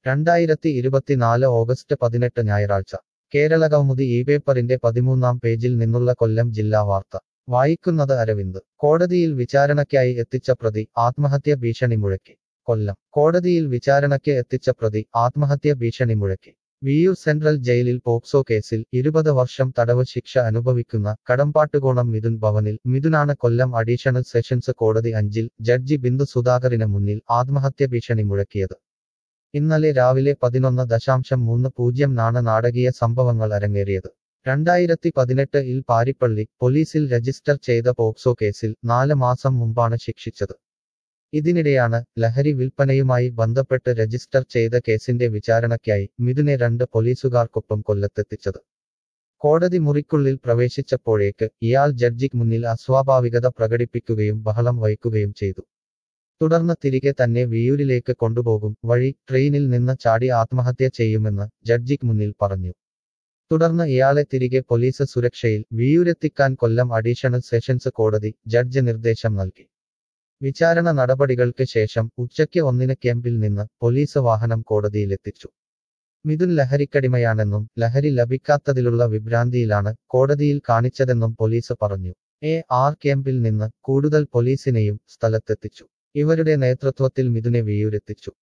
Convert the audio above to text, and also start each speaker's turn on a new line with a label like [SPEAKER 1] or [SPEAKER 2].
[SPEAKER 1] രണ്ടായിരത്തി ഇരുപത്തിനാല് ഓഗസ്റ്റ് പതിനെട്ട് ഞായറാഴ്ച കേരളകൗമുദി ഈ പേപ്പറിന്റെ പതിമൂന്നാം പേജിൽ നിന്നുള്ള കൊല്ലം ജില്ലാ വാർത്ത വായിക്കുന്നത് അരവിന്ദ് കോടതിയിൽ വിചാരണയ്ക്കായി എത്തിച്ച പ്രതി ആത്മഹത്യ ഭീഷണി മുഴക്കി കൊല്ലം കോടതിയിൽ വിചാരണയ്ക്ക് എത്തിച്ച പ്രതി ആത്മഹത്യ ഭീഷണി മുഴക്കി വിയൂർ സെൻട്രൽ ജയിലിൽ പോക്സോ കേസിൽ ഇരുപത് വർഷം തടവ് ശിക്ഷ അനുഭവിക്കുന്ന കടമ്പാട്ടുകോണം മിഥുൻ ഭവനിൽ മിഥുനാണ് കൊല്ലം അഡീഷണൽ സെഷൻസ് കോടതി അഞ്ചിൽ ജഡ്ജി ബിന്ദു സുധാകറിന് മുന്നിൽ ആത്മഹത്യ ഭീഷണി മുഴക്കിയത് ഇന്നലെ രാവിലെ പതിനൊന്ന് ദശാംശം മൂന്ന് പൂജ്യം നാണ് നാടകീയ സംഭവങ്ങൾ അരങ്ങേറിയത് രണ്ടായിരത്തി പതിനെട്ട് ഇൽ പാരിപ്പള്ളി പോലീസിൽ രജിസ്റ്റർ ചെയ്ത പോക്സോ കേസിൽ നാല് മാസം മുമ്പാണ് ശിക്ഷിച്ചത് ഇതിനിടെയാണ് ലഹരി വിൽപ്പനയുമായി ബന്ധപ്പെട്ട് രജിസ്റ്റർ ചെയ്ത കേസിന്റെ വിചാരണയ്ക്കായി മിഥുനെ രണ്ട് പോലീസുകാർക്കൊപ്പം കൊല്ലത്തെത്തിച്ചത് കോടതി മുറിക്കുള്ളിൽ പ്രവേശിച്ചപ്പോഴേക്ക് ഇയാൾ ജഡ്ജിക്ക് മുന്നിൽ അസ്വാഭാവികത പ്രകടിപ്പിക്കുകയും ബഹളം വയ്ക്കുകയും ചെയ്തു തുടർന്ന് തിരികെ തന്നെ വിയൂരിലേക്ക് കൊണ്ടുപോകും വഴി ട്രെയിനിൽ നിന്ന് ചാടി ആത്മഹത്യ ചെയ്യുമെന്ന് ജഡ്ജിക്ക് മുന്നിൽ പറഞ്ഞു തുടർന്ന് ഇയാളെ തിരികെ പോലീസ് സുരക്ഷയിൽ വിയൂരെത്തിക്കാൻ കൊല്ലം അഡീഷണൽ സെഷൻസ് കോടതി ജഡ്ജ് നിർദ്ദേശം നൽകി വിചാരണ നടപടികൾക്ക് ശേഷം ഉച്ചയ്ക്ക് ഒന്നിന് ക്യാമ്പിൽ നിന്ന് പോലീസ് വാഹനം കോടതിയിലെത്തിച്ചു മിഥുൻ ലഹരിക്കടിമയാണെന്നും ലഹരി ലഭിക്കാത്തതിലുള്ള വിഭ്രാന്തിയിലാണ് കോടതിയിൽ കാണിച്ചതെന്നും പോലീസ് പറഞ്ഞു എ ആർ ക്യാമ്പിൽ നിന്ന് കൂടുതൽ പോലീസിനെയും സ്ഥലത്തെത്തിച്ചു ഇവരുടെ നേതൃത്വത്തിൽ മിഥുനെ വിയൂരെത്തിച്ചു